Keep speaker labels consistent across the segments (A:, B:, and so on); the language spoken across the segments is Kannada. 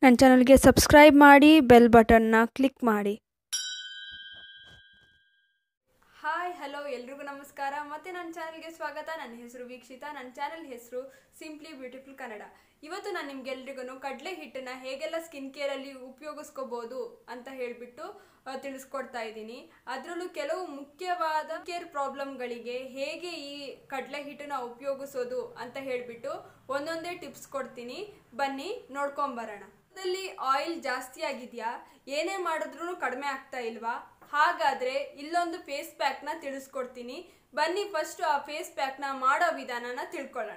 A: ನನ್ನ ಚಾನಲ್ಗೆ ಸಬ್ಸ್ಕ್ರೈಬ್ ಮಾಡಿ ಬೆಲ್ ಬಟನ್ನ ಕ್ಲಿಕ್ ಮಾಡಿ
B: ಹಾಯ್ ಹಲೋ ಎಲ್ರಿಗೂ ನಮಸ್ಕಾರ ಮತ್ತೆ ನನ್ನ ಚಾನಲ್ಗೆ ಸ್ವಾಗತ ನನ್ನ ಹೆಸರು ವೀಕ್ಷಿತಾ ನನ್ನ ಚಾನಲ್ ಹೆಸರು ಸಿಂಪ್ಲಿ ಬ್ಯೂಟಿಫುಲ್ ಕನ್ನಡ ಇವತ್ತು ನಾನು ನಿಮ್ಗೆಲ್ರಿಗೂ ಕಡಲೆ ಹಿಟ್ಟನ್ನ ಹೇಗೆಲ್ಲ ಸ್ಕಿನ್ ಕೇರಲ್ಲಿ ಉಪಯೋಗಿಸ್ಕೋಬೋದು ಅಂತ ಹೇಳಿಬಿಟ್ಟು ತಿಳಿಸ್ಕೊಡ್ತಾ ಇದ್ದೀನಿ ಅದರಲ್ಲೂ ಕೆಲವು ಮುಖ್ಯವಾದ ಕೇರ್ ಪ್ರಾಬ್ಲಮ್ಗಳಿಗೆ ಹೇಗೆ ಈ ಕಡಲೆ ಹಿಟ್ಟನ್ನ ಉಪಯೋಗಿಸೋದು ಅಂತ ಹೇಳಿಬಿಟ್ಟು ಒಂದೊಂದೇ ಟಿಪ್ಸ್ ಕೊಡ್ತೀನಿ ಬನ್ನಿ ನೋಡ್ಕೊಂಬರೋಣ ದಲ್ಲಿ ಆಯಿಲ್ ಜಾಸ್ತಿ ಆಗಿದೆಯಾ ಏನೇ ಮಾಡಿದ್ರೂ ಕಡಿಮೆ ಆಗ್ತಾ ಇಲ್ವಾ ಹಾಗಾದ್ರೆ ಇಲ್ಲೊಂದು ಫೇಸ್ ಪ್ಯಾಕ್ನ ತಿಳಿಸ್ಕೊಡ್ತೀನಿ ಬನ್ನಿ ಫಸ್ಟ್ ಆ ಫೇಸ್ ಪ್ಯಾಕ್ನ ಮಾಡೋ ವಿಧಾನನ ತಿಳ್ಕೊಳ್ಳೋಣ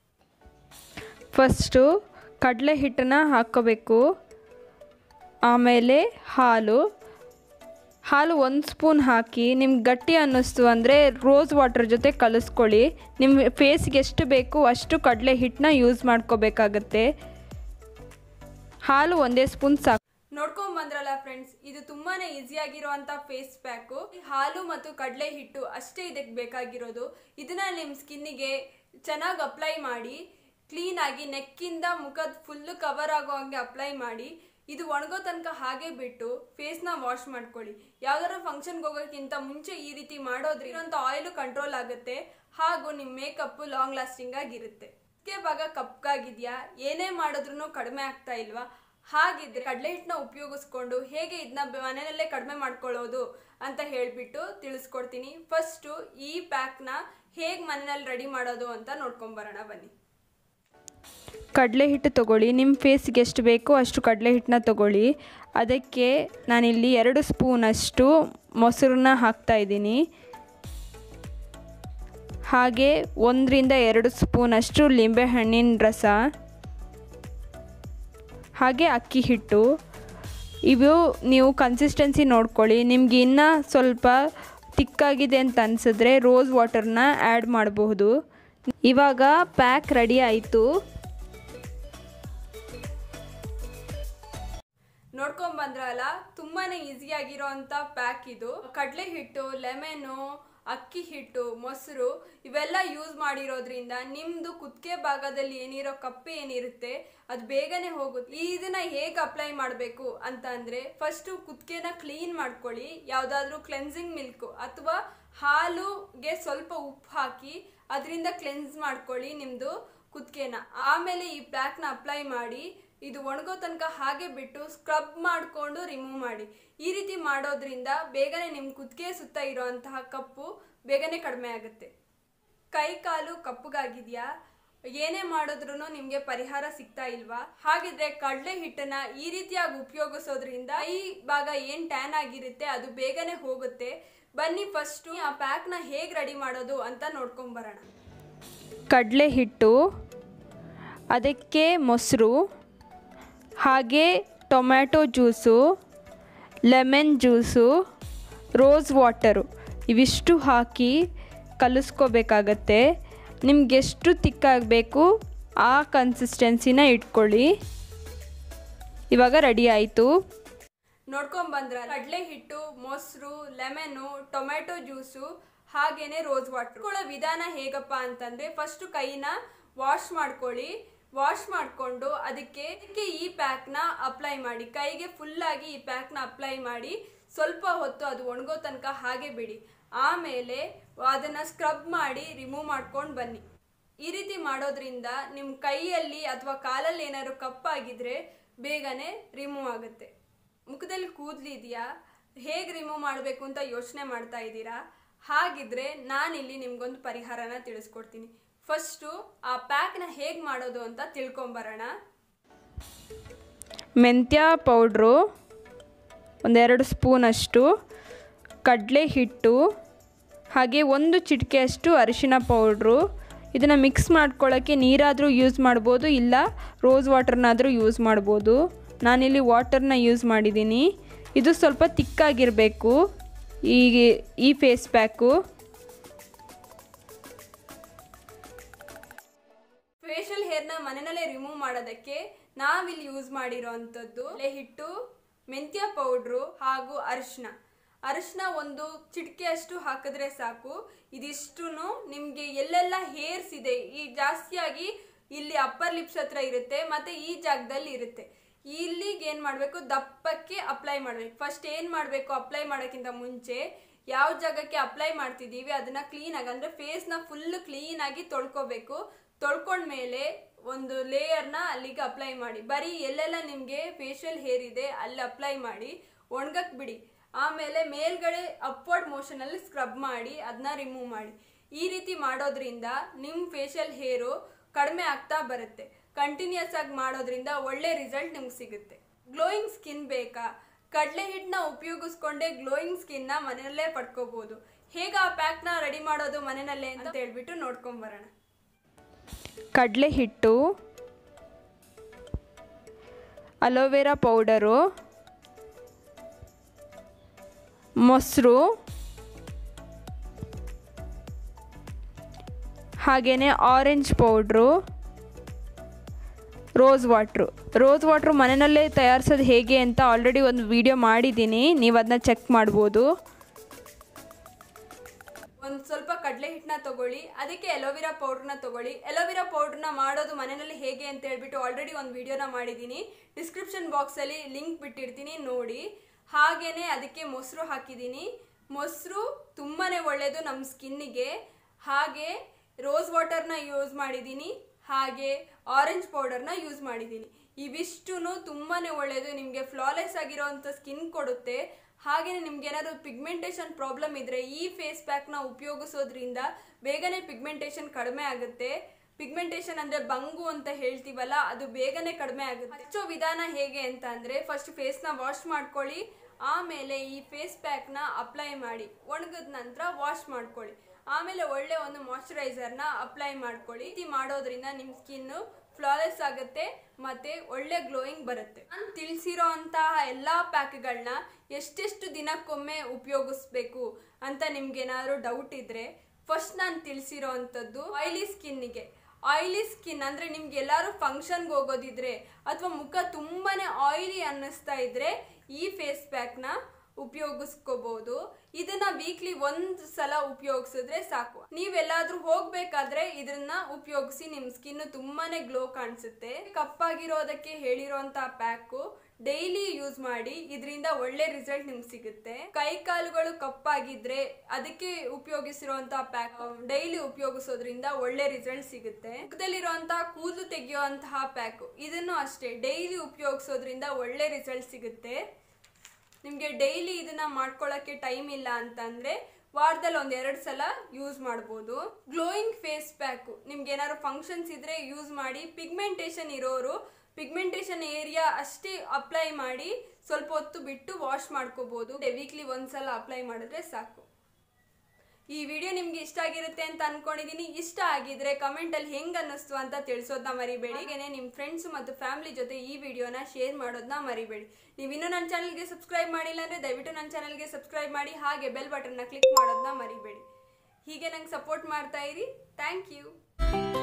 A: ಫಸ್ಟು ಕಡಲೆ ಹಿಟ್ಟನ್ನು ಹಾಕ್ಕೋಬೇಕು ಆಮೇಲೆ ಹಾಲು ಹಾಲು ಒಂದು ಸ್ಪೂನ್ ಹಾಕಿ ನಿಮ್ಗೆ ಗಟ್ಟಿ ಅನ್ನಿಸ್ತು ಅಂದರೆ ರೋಸ್ ವಾಟರ್ ಜೊತೆ ಕಲಿಸ್ಕೊಳ್ಳಿ ನಿಮ್ಮ ಫೇಸ್ಗೆ ಎಷ್ಟು ಬೇಕು ಅಷ್ಟು ಕಡಲೆ ಹಿಟ್ಟನ್ನ ಯೂಸ್ ಮಾಡ್ಕೋಬೇಕಾಗತ್ತೆ ಹಾಲು ಒಂದೇ ಸ್ಪೂನ್ ಸಾಕು
B: ನೋಡ್ಕೊಂಡ್ ಬಂದ್ರಲ್ಲ ಫ್ರೆಂಡ್ಸ್ ಇದು ತುಂಬಾನೇ ಈಸಿಯಾಗಿರುವಂತ ಫೇಸ್ ಪ್ಯಾಕು ಹಾಲು ಮತ್ತು ಕಡಲೆ ಹಿಟ್ಟು ಅಷ್ಟೇ ಇದಕ್ಕೆ ಬೇಕಾಗಿರೋದು ಇದನ್ನ ನಿಮ್ಮ ಸ್ಕಿನ್ನಿಗೆ ಚೆನ್ನಾಗಿ ಅಪ್ಲೈ ಮಾಡಿ ಕ್ಲೀನ್ ಆಗಿ ನೆಕ್ಕಿಂದ ಮುಖದ ಫುಲ್ಲು ಕವರ್ ಆಗೋ ಹಂಗೆ ಅಪ್ಲೈ ಮಾಡಿ ಇದು ಒಣಗೋ ತನಕ ಹಾಗೆ ಬಿಟ್ಟು ಫೇಸ್ನ ವಾಶ್ ಮಾಡ್ಕೊಳ್ಳಿ ಯಾವ್ದಾದ್ರು ಫಂಕ್ಷನ್ಗೆ ಹೋಗೋಕ್ಕಿಂತ ಮುಂಚೆ ಈ ರೀತಿ ಮಾಡೋದ್ರಿಂದ ಆಯಿಲು ಕಂಟ್ರೋಲ್ ಆಗುತ್ತೆ ಹಾಗೂ ನಿಮ್ಮ ಮೇಕಪ್ ಲಾಂಗ್ ಲಾಸ್ಟಿಂಗ್ ಆಗಿರುತ್ತೆ ಇದಕ್ಕೆ ಭಾಗ ಕಪ್ಗಾಗಿದೆಯಾ ಏನೇ ಮಾಡಿದ್ರು ಕಡಿಮೆ ಆಗ್ತಾ ಇಲ್ವಾ ಹಾಗಿದ್ರೆ ಕಡಲೆ ಹಿಟ್ಟನ್ನ ಉಪಯೋಗಿಸ್ಕೊಂಡು ಹೇಗೆ ಇದನ್ನ ಮನೆಯಲ್ಲೇ ಕಡಿಮೆ ಮಾಡ್ಕೊಳ್ಳೋದು ಅಂತ ಹೇಳಿಬಿಟ್ಟು ತಿಳಿಸ್ಕೊಡ್ತೀನಿ ಫಸ್ಟು ಈ ಪ್ಯಾಕ್ನ ಹೇಗೆ ಮನೆಯಲ್ಲಿ ರೆಡಿ ಮಾಡೋದು ಅಂತ ನೋಡ್ಕೊಂಬರೋಣ ಬನ್ನಿ
A: ಕಡಲೆ ಹಿಟ್ಟು ತೊಗೊಳ್ಳಿ ನಿಮ್ಮ ಫೇಸ್ಗೆ ಎಷ್ಟು ಬೇಕೋ ಅಷ್ಟು ಕಡಲೆ ಹಿಟ್ಟನ್ನ ತೊಗೊಳ್ಳಿ ಅದಕ್ಕೆ ನಾನಿಲ್ಲಿ ಎರಡು ಸ್ಪೂನಷ್ಟು ಮೊಸರನ್ನ ಹಾಕ್ತಾಯಿದ್ದೀನಿ ಹಾಗೆ ಒಂದರಿಂದ ಎರಡು ಸ್ಪೂನಷ್ಟು ಲಿಂಬೆಹಣ್ಣಿನ ರಸ ಹಾಗೆ ಅಕ್ಕಿ ಹಿಟ್ಟು ಇವು ನೀವು ಕನ್ಸಿಸ್ಟೆನ್ಸಿ ನೋಡ್ಕೊಳ್ಳಿ ನಿಮ್ಗೆ ಇನ್ನೂ ಸ್ವಲ್ಪ ತಿಕ್ಕಾಗಿದೆ ಅಂತ ಅನಿಸಿದ್ರೆ ರೋಸ್ ವಾಟರ್ನ ಆ್ಯಡ್ ಮಾಡಬಹುದು ಇವಾಗ ಪ್ಯಾಕ್ ರೆಡಿ ಆಯಿತು
B: ನೋಡ್ಕೊಂಡ್ ಬಂದ್ರಲ್ಲ ತುಂಬಾನೇ ಈಸಿಯಾಗಿರೋಂಥ ಪ್ಯಾಕ್ ಇದು ಕಡಲೆ ಹಿಟ್ಟು ಲೆಮನ್ನು ಅಕ್ಕಿ ಹಿಟ್ಟು ಮೊಸರು ಇವೆಲ್ಲ ಯೂಸ್ ಮಾಡಿರೋದ್ರಿಂದ ನಿಮ್ದು ಕುತ್ತಿಗೆ ಭಾಗದಲ್ಲಿ ಏನಿರೋ ಕಪ್ಪೆ ಏನಿರುತ್ತೆ ಅದು ಬೇಗನೆ ಹೋಗುತ್ತೆ ಇದನ್ನ ಹೇಗೆ ಅಪ್ಲೈ ಮಾಡಬೇಕು ಅಂತ ಅಂದ್ರೆ ಫಸ್ಟ್ ಕುತ್ತಿಗೆನ ಕ್ಲೀನ್ ಮಾಡ್ಕೊಳ್ಳಿ ಯಾವ್ದಾದ್ರು ಕ್ಲೆನ್ಸಿಂಗ್ ಮಿಲ್ಕ್ ಅಥವಾ ಹಾಲುಗೆ ಸ್ವಲ್ಪ ಉಪ್ಪು ಹಾಕಿ ಅದರಿಂದ ಕ್ಲೆನ್ಸ್ ಮಾಡ್ಕೊಳ್ಳಿ ನಿಮ್ದು ಕುತ್ತಿಗೆನ ಆಮೇಲೆ ಈ ಪ್ಯಾಕ್ನ ಅಪ್ಲೈ ಮಾಡಿ ಇದು ಒಣಗೋ ತನಕ ಹಾಗೆ ಬಿಟ್ಟು ಸ್ಕ್ರಬ್ ಮಾಡಿಕೊಂಡು ರಿಮೂವ್ ಮಾಡಿ ಈ ರೀತಿ ಮಾಡೋದ್ರಿಂದ ಬೇಗನೆ ನಿಮ್ಮ ಕುತ್ತಿಗೆ ಸುತ್ತ ಇರೋಂತಹ ಕಪ್ಪು ಬೇಗನೆ ಕಡಿಮೆ ಆಗುತ್ತೆ ಕೈ ಕಾಲು ಕಪ್ಪುಗಾಗಿದೆಯಾ ಏನೇ ಮಾಡಿದ್ರು ನಿಮಗೆ ಪರಿಹಾರ ಸಿಗ್ತಾ ಇಲ್ವಾ ಹಾಗಿದ್ರೆ ಕಡಲೆ ಹಿಟ್ಟನ್ನ ಈ ರೀತಿಯಾಗಿ ಉಪಯೋಗಿಸೋದ್ರಿಂದ ಈ ಭಾಗ ಏನ್ ಟ್ಯಾನ್ ಆಗಿರುತ್ತೆ ಅದು ಬೇಗನೆ ಹೋಗುತ್ತೆ ಬನ್ನಿ ಫಸ್ಟ್ ಆ ಪ್ಯಾಕ್ನ ಹೇಗೆ ರೆಡಿ ಮಾಡೋದು ಅಂತ ನೋಡ್ಕೊಂಡ್ ಬರೋಣ
A: ಕಡಲೆ ಹಿಟ್ಟು ಅದಕ್ಕೆ ಮೊಸರು ಹಾಗೆ tomato juice lemon juice rose water ಇವಿಷ್ಟು ಹಾಕಿ ಕಲಿಸ್ಕೋಬೇಕಾಗತ್ತೆ ನಿಮ್ಗೆ ಎಷ್ಟು ತಿಕ್ಕಾಗಬೇಕು ಆ ಕನ್ಸಿಸ್ಟೆನ್ಸಿನ ಇಟ್ಕೊಳ್ಳಿ ಇವಾಗ ರೆಡಿ ಆಯಿತು
B: ನೋಡ್ಕೊಂಡ್ ಬಂದ್ರ ಕಡಲೆ ಹಿಟ್ಟು ಮೊಸರು ಲೆಮನ್ನು ಟೊಮ್ಯಾಟೊ ಜ್ಯೂಸು ಹಾಗೇನೆ ರೋಸ್ ವಾಟರ್ ಕೂಡ ವಿಧಾನ ಹೇಗಪ್ಪ ಅಂತಂದ್ರೆ ಫಸ್ಟ್ ಕೈನ ವಾಶ್ ಮಾಡ್ಕೊಳ್ಳಿ ವಾಶ್ ಮಾಡಿಕೊಂಡು ಅದಕ್ಕೆ ಅದಕ್ಕೆ ಈ ಪ್ಯಾಕ್ನ ಅಪ್ಲೈ ಮಾಡಿ ಕೈಗೆ ಫುಲ್ ಆಗಿ ಈ ಪ್ಯಾಕ್ನ ಅಪ್ಲೈ ಮಾಡಿ ಸ್ವಲ್ಪ ಹೊತ್ತು ಅದು ಒಣಗೋ ತನಕ ಹಾಗೆ ಬಿಡಿ ಆಮೇಲೆ ಅದನ್ನ ಸ್ಕ್ರಬ್ ಮಾಡಿ ರಿಮೂವ್ ಮಾಡ್ಕೊಂಡು ಬನ್ನಿ ಈ ರೀತಿ ಮಾಡೋದ್ರಿಂದ ನಿಮ್ಮ ಕೈಯಲ್ಲಿ ಅಥವಾ ಕಾಲಲ್ಲಿ ಏನಾದ್ರು ಕಪ್ಪಾಗಿದ್ರೆ ಬೇಗನೆ ರಿಮೂವ್ ಆಗುತ್ತೆ ಮುಖದಲ್ಲಿ ಕೂದಲಿದೆಯಾ ಹೇಗೆ ರಿಮೂವ್ ಮಾಡಬೇಕು ಅಂತ ಯೋಚನೆ ಮಾಡ್ತಾ ಇದ್ದೀರಾ ಹಾಗಿದ್ರೆ ನಾನಿಲ್ಲಿ ನಿಮ್ಗೊಂದು ಪರಿಹಾರನ ತಿಳಿಸ್ಕೊಡ್ತೀನಿ ಫಸ್ಟು ಆ ಪ್ಯಾಕ್ನ ಹೇಗೆ ಮಾಡೋದು ಅಂತ ತಿಳ್ಕೊಂಬರೋಣ
A: ಮೆಂತ್ಯ ಪೌಡ್ರು ಒಂದೆರಡು ಸ್ಪೂನಷ್ಟು ಕಡಲೆ ಹಿಟ್ಟು ಹಾಗೆ ಒಂದು ಚಿಟಿಕೆಯಷ್ಟು ಅರಿಶಿನ ಪೌಡ್ರು ಇದನ್ನು ಮಿಕ್ಸ್ ಮಾಡ್ಕೊಳ್ಳೋಕ್ಕೆ ನೀರಾದರೂ ಯೂಸ್ ಮಾಡ್ಬೋದು ಇಲ್ಲ ರೋಸ್ ವಾಟರ್ನಾದರೂ ಯೂಸ್ ಮಾಡ್ಬೋದು ನಾನಿಲ್ಲಿ ವಾಟರ್ನ ಯೂಸ್ ಮಾಡಿದ್ದೀನಿ ಇದು ಸ್ವಲ್ಪ ತಿಕ್ಕಾಗಿರಬೇಕು ಈ ಈ ಫೇಸ್ ಪ್ಯಾಕು
B: ಫೇಶಿಯಲ್ ಹೇರ್ನ ಮನೆಯಲ್ಲೇ ರಿಮೂವ್ ಮಾಡೋದಕ್ಕೆ ನಾವಿಲ್ಲಿ ಯೂಸ್ ಮಾಡಿರೋವಂಥದ್ದು ಎಲೆ ಹಿಟ್ಟು ಮೆಂತ್ಯ ಪೌಡ್ರು ಹಾಗೂ ಅರಿಶಿನ ಅರಿಶಿನ ಒಂದು ಚಿಟಿಕೆಯಷ್ಟು ಹಾಕಿದ್ರೆ ಸಾಕು ಇದಿಷ್ಟು ನಿಮಗೆ ಎಲ್ಲೆಲ್ಲ ಹೇರ್ಸ್ ಇದೆ ಈ ಜಾಸ್ತಿಯಾಗಿ ಇಲ್ಲಿ ಅಪ್ಪರ್ ಲಿಪ್ಸ್ ಹತ್ರ ಇರುತ್ತೆ ಮತ್ತೆ ಈ ಜಾಗದಲ್ಲಿ ಇರುತ್ತೆ ಇಲ್ಲಿಗೆ ಏನು ಮಾಡಬೇಕು ದಪ್ಪಕ್ಕೆ ಅಪ್ಲೈ ಮಾಡಬೇಕು ಫಸ್ಟ್ ಏನು ಮಾಡಬೇಕು ಅಪ್ಲೈ ಮಾಡೋಕ್ಕಿಂತ ಮುಂಚೆ ಯಾವ ಜಾಗಕ್ಕೆ ಅಪ್ಲೈ ಮಾಡ್ತಿದ್ದೀವಿ ಅದನ್ನ ಕ್ಲೀನಾಗಿ ಅಂದರೆ ಫೇಸ್ನ ಫುಲ್ ಕ್ಲೀನಾಗಿ ತೊಳ್ಕೊಬೇಕು ತೊಳ್ಕೊಂಡ್ಮೇಲೆ ಒಂದು ಲೇಯರ್ನ ಅಲ್ಲಿಗೆ ಅಪ್ಲೈ ಮಾಡಿ ಬರೀ ಎಲ್ಲೆಲ್ಲ ನಿಮಗೆ ಫೇಶಿಯಲ್ ಹೇರ್ ಇದೆ ಅಲ್ಲಿ ಅಪ್ಲೈ ಮಾಡಿ ಒಣಗಕ್ಕೆ ಬಿಡಿ ಆಮೇಲೆ ಮೇಲ್ಗಡೆ ಅಪ್ವರ್ಡ್ ಮೋಷನಲ್ಲಿ ಸ್ಕ್ರಬ್ ಮಾಡಿ ಅದನ್ನ ರಿಮೂವ್ ಮಾಡಿ ಈ ರೀತಿ ಮಾಡೋದ್ರಿಂದ ನಿಮ್ಮ ಫೇಶಿಯಲ್ ಹೇರು ಕಡಿಮೆ ಆಗ್ತಾ ಬರುತ್ತೆ ಕಂಟಿನ್ಯೂಸ್ ಆಗಿ ಮಾಡೋದ್ರಿಂದ ಒಳ್ಳೆ ರಿಸಲ್ಟ್ ನಿಮ್ಗೆ ಸಿಗುತ್ತೆ ಗ್ಲೋಯಿಂಗ್ ಸ್ಕಿನ್ ಬೇಕಾ ಕಡಲೆ ಹಿಟ್ಟನ್ನ ಉಪಯೋಗಿಸ್ಕೊಂಡೆ ಗ್ಲೋಯಿಂಗ್ ಸ್ಕಿನ್ನ ಮನೆಯಲ್ಲೇ ಪಡ್ಕೋಬಹುದು ಹೇಗೆ ಆ ಪ್ಯಾಕ್ನ ರೆಡಿ ಮಾಡೋದು ಮನೆಯಲ್ಲೇ ಅಂತ ಹೇಳ್ಬಿಟ್ಟು ನೋಡ್ಕೊಂಬರೋಣ
A: ಕಡಲೆ ಹಿಟ್ಟು ಅಲೋವೆರಾ ಪೌಡರು ಮೊಸರು ಹಾಗೆಯೇ orange powder rose water rose water ಮನೆಯಲ್ಲೇ ತಯಾರಿಸೋದು ಹೇಗೆ ಅಂತ ಆಲ್ರೆಡಿ ಒಂದು ವಿಡಿಯೋ ಮಾಡಿದ್ದೀನಿ ನೀವು ಅದನ್ನ ಚೆಕ್ ಮಾಡ್ಬೋದು
B: ಒಂದು ಸ್ವಲ್ಪ ಕಡಲೆ ಹಿಟ್ಟನ್ನ ತಗೊಳ್ಳಿ ಅದಕ್ಕೆ ಎಲೋವಿರಾ ಪೌಡ್ರನ್ನ ತಗೊಳ್ಳಿ ಎಲೋವಿರಾ ಪೌಡ್ರನ್ನ ಮಾಡೋದು ಮನೆಯಲ್ಲಿ ಹೇಗೆ ಅಂತ ಹೇಳ್ಬಿಟ್ಟು ಆಲ್ರೆಡಿ ಒಂದು ವಿಡಿಯೋನ ಮಾಡಿದ್ದೀನಿ ಡಿಸ್ಕ್ರಿಪ್ಷನ್ ಬಾಕ್ಸಲ್ಲಿ ಲಿಂಕ್ ಬಿಟ್ಟಿರ್ತೀನಿ ನೋಡಿ ಹಾಗೇನೆ ಅದಕ್ಕೆ ಮೊಸರು ಹಾಕಿದ್ದೀನಿ ಮೊಸರು ತುಂಬಾ ಒಳ್ಳೆಯದು ನಮ್ಮ ಸ್ಕಿನ್ನಿಗೆ ಹಾಗೆ ರೋಸ್ ವಾಟರ್ನ ಯೂಸ್ ಮಾಡಿದ್ದೀನಿ ಹಾಗೆ ಆರೆಂಜ್ ಪೌಡರ್ನ ಯೂಸ್ ಮಾಡಿದ್ದೀನಿ ಇವಿಷ್ಟು ತುಂಬಾ ಒಳ್ಳೆಯದು ನಿಮಗೆ ಫ್ಲಾಲೆಸ್ ಆಗಿರೋವಂಥ ಸ್ಕಿನ್ ಕೊಡುತ್ತೆ ಹಾಗೆಯೇ ನಿಮ್ಗೆ ಏನಾದ್ರು ಪಿಗ್ಮೆಂಟೇಷನ್ ಪ್ರಾಬ್ಲಮ್ ಇದ್ರೆ ಈ ಫೇಸ್ ಪ್ಯಾಕ್ನ ಉಪಯೋಗಿಸೋದ್ರಿಂದ ಬೇಗನೆ ಪಿಗ್ಮೆಂಟೇಷನ್ ಕಡಿಮೆ ಆಗುತ್ತೆ ಪಿಗ್ಮೆಂಟೇಷನ್ ಅಂದ್ರೆ ಬಂಗು ಅಂತ ಹೇಳ್ತೀವಲ್ಲ ಅದು ಬೇಗನೆ ಕಡಿಮೆ ಆಗುತ್ತೆ ಹಚ್ಚೋ ವಿಧಾನ ಹೇಗೆ ಅಂತ ಅಂದ್ರೆ ಫಸ್ಟ್ ಫೇಸ್ನ ವಾಶ್ ಮಾಡ್ಕೊಳ್ಳಿ ಆಮೇಲೆ ಈ ಫೇಸ್ ಪ್ಯಾಕ್ನ ಅಪ್ಲೈ ಮಾಡಿ ಒಣಗಿದ ನಂತರ ವಾಶ್ ಮಾಡ್ಕೊಳ್ಳಿ ಆಮೇಲೆ ಒಳ್ಳೆ ಒಂದು ಮಾಯಶ್ಚರೈಸರ್ನ ಅಪ್ಲೈ ಮಾಡ್ಕೊಳ್ಳಿ ಈ ರೀತಿ ಮಾಡೋದ್ರಿಂದ ನಿಮ್ಮ ಸ್ಕಿನ್ನು ಫ್ಲಾಲೆಸ್ ಆಗುತ್ತೆ ಮತ್ತೆ ಒಳ್ಳೆ ಗ್ಲೋಯಿಂಗ್ ಬರುತ್ತೆ ನಾನು ತಿಳಿಸಿರೋ ಅಂತಹ ಎಲ್ಲ ಪ್ಯಾಕ್ಗಳನ್ನ ಎಷ್ಟೆಷ್ಟು ದಿನಕ್ಕೊಮ್ಮೆ ಉಪಯೋಗಿಸ್ಬೇಕು ಅಂತ ನಿಮ್ಗೇನಾದ್ರು ಡೌಟ್ ಇದ್ರೆ ಫಸ್ಟ್ ನಾನು ತಿಳಿಸಿರೋ ಅಂಥದ್ದು ಆಯಿಲಿ ಸ್ಕಿನ್ನಿಗೆ ಆಯಿಲಿ ಸ್ಕಿನ್ ಅಂದರೆ ನಿಮ್ಗೆ ಎಲ್ಲರೂ ಫಂಕ್ಷನ್ಗೆ ಹೋಗೋದಿದ್ರೆ ಅಥವಾ ಮುಖ ತುಂಬಾನೇ ಆಯಿಲಿ ಅನ್ನಿಸ್ತಾ ಇದ್ರೆ ಈ ಫೇಸ್ ಪ್ಯಾಕ್ನ ಉಪಯೋಗಿಸ್ಕೋಬಹುದು ಇದನ್ನ ವೀಕ್ಲಿ ಒಂದ್ ಸಲ ಉಪಯೋಗಿಸಿದ್ರೆ ಸಾಕು ನೀವೆಲ್ಲಾದ್ರೂ ಹೋಗ್ಬೇಕಾದ್ರೆ ಇದನ್ನ ಉಪಯೋಗಿಸಿ ನಿಮ್ ಸ್ಕಿನ್ ತುಂಬಾನೇ ಗ್ಲೋ ಕಾಣಿಸುತ್ತೆ ಕಪ್ಪಾಗಿರೋದಕ್ಕೆ ಹೇಳಿರೋಂತ ಪ್ಯಾಕು ಡೈಲಿ ಯೂಸ್ ಮಾಡಿ ಇದರಿಂದ ಒಳ್ಳೆ ರಿಸಲ್ಟ್ ನಿಮ್ಗೆ ಸಿಗುತ್ತೆ ಕೈ ಕಾಲುಗಳು ಕಪ್ಪಾಗಿದ್ರೆ ಅದಕ್ಕೆ ಉಪಯೋಗಿಸಿರುವಂತಹ ಪ್ಯಾಕ್ ಡೈಲಿ ಉಪಯೋಗಿಸೋದ್ರಿಂದ ಒಳ್ಳೆ ರಿಸಲ್ಟ್ ಸಿಗುತ್ತೆ ಮುಖದಲ್ಲಿರುವಂತಹ ಕೂದಲು ತೆಗೆಯುವಂತಹ ಪ್ಯಾಕ್ ಇದನ್ನು ಅಷ್ಟೇ ಡೈಲಿ ಉಪಯೋಗಿಸೋದ್ರಿಂದ ಒಳ್ಳೆ ರಿಸಲ್ಟ್ ಸಿಗುತ್ತೆ ನಿಮಗೆ ಡೈಲಿ ಇದನ್ನ ಮಾಡ್ಕೊಳ್ಳೋಕ್ಕೆ ಟೈಮ್ ಇಲ್ಲ ಅಂತಂದ್ರೆ ವಾರದಲ್ಲಿ ಒಂದ್ ಎರಡು ಸಲ ಯೂಸ್ ಮಾಡ್ಬೋದು ಗ್ಲೋಯಿಂಗ್ ಫೇಸ್ ಪ್ಯಾಕು ನಿಮ್ಗೆ ಏನಾದ್ರು ಫಂಕ್ಷನ್ಸ್ ಇದ್ರೆ ಯೂಸ್ ಮಾಡಿ ಪಿಗ್ಮೆಂಟೇಷನ್ ಇರೋರು ಪಿಗ್ಮೆಂಟೇಷನ್ ಏರಿಯಾ ಅಷ್ಟೇ ಅಪ್ಲೈ ಮಾಡಿ ಸ್ವಲ್ಪ ಹೊತ್ತು ಬಿಟ್ಟು ವಾಶ್ ಮಾಡ್ಕೋಬಹುದು ವೀಕ್ಲಿ ಒಂದ್ಸಲ ಅಪ್ಲೈ ಮಾಡಿದ್ರೆ ಸಾಕು ಈ ವಿಡಿಯೋ ನಿಮ್ಗೆ ಇಷ್ಟ ಆಗಿರುತ್ತೆ ಅಂತ ಅನ್ಕೊಂಡಿದೀನಿ ಇಷ್ಟ ಆಗಿದ್ರೆ ಕಮೆಂಟ್ ಅಲ್ಲಿ ಹೆಂಗ್ ಅನ್ನಿಸ್ತು ಅಂತ ತಿಳಿಸೋದನ್ನ ಮರಿಬೇಡಿ ಹಾಗೇನೆ ನಿಮ್ ಫ್ರೆಂಡ್ಸ್ ಮತ್ತು ಫ್ಯಾಮಿಲಿ ಜೊತೆ ಈ ವಿಡಿಯೋನ ಶೇರ್ ಮಾಡೋದನ್ನ ಮರಿಬೇಡಿ ನೀವು ಇನ್ನೂ ನನ್ನ ಚಾನಲ್ಗೆ ಸಬ್ಸ್ಕ್ರೈಬ್ ಮಾಡಿಲ್ಲ ಅಂದ್ರೆ ದಯವಿಟ್ಟು ನನ್ನ ಚಾನಲ್ಗೆ ಸಬ್ಸ್ಕ್ರೈಬ್ ಮಾಡಿ ಹಾಗೆ ಬೆಲ್ ಬಟನ್ನ ಕ್ಲಿಕ್ ಮಾಡೋದನ್ನ ಮರಿಬೇಡಿ ಹೀಗೆ ನಂಗೆ ಸಪೋರ್ಟ್ ಮಾಡ್ತಾ ಇರಿ ಥ್ಯಾಂಕ್ ಯು